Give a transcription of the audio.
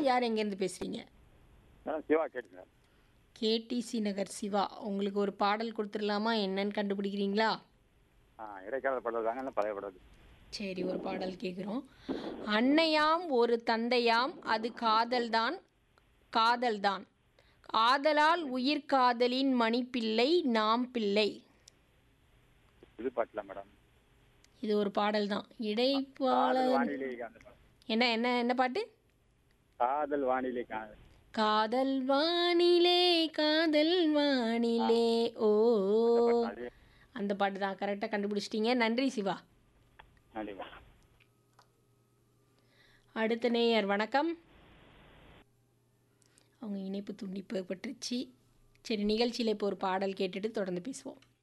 யார் எங்கேருந்து பேசுகிறீங்க மேடம் சிவா கேட்டுங்க கேடிசி நகர் சிவா உங்களுக்கு ஒரு பாடல் கொடுத்துடலாமா என்னன்னு கண்டுபிடிக்கிறீங்களா ஆ இடைக்கால படம் தாங்க இல்லை பழைய படம் சரி ஒரு பாடல் கேட்குறோம் அன்னையாம் ஒரு தந்தையாம் அது காதல்தான் காதல்தான் ஆதலால் உயிர் காதலின் மணிப்பிள்ளை நாம் பிள்ளை இது பாட்டில் மேடம் இது ஒரு பாடல் தான் காதல் இடைப்பாளர் வானிலை அந்த படம். என்ன என்ன என்ன பாட்டு காதல் வானிலை காதல் காதல் வானிலே காதல் வானிலே ஓ அது அந்த பாட்டு தான் கரெக்டாக கண்டுபிடிச்சிட்டீங்க நன்றி சிவா நன்றி மேடம் அடுத்த நேயர் வணக்கம் அவங்க இணைப்பு துண்டிப்பு பட்டுருச்சு சரி நிகழ்ச்சியில் இப்போ ஒரு பாடல் கேட்டுட்டு தொடர்ந்து பேசுவோம்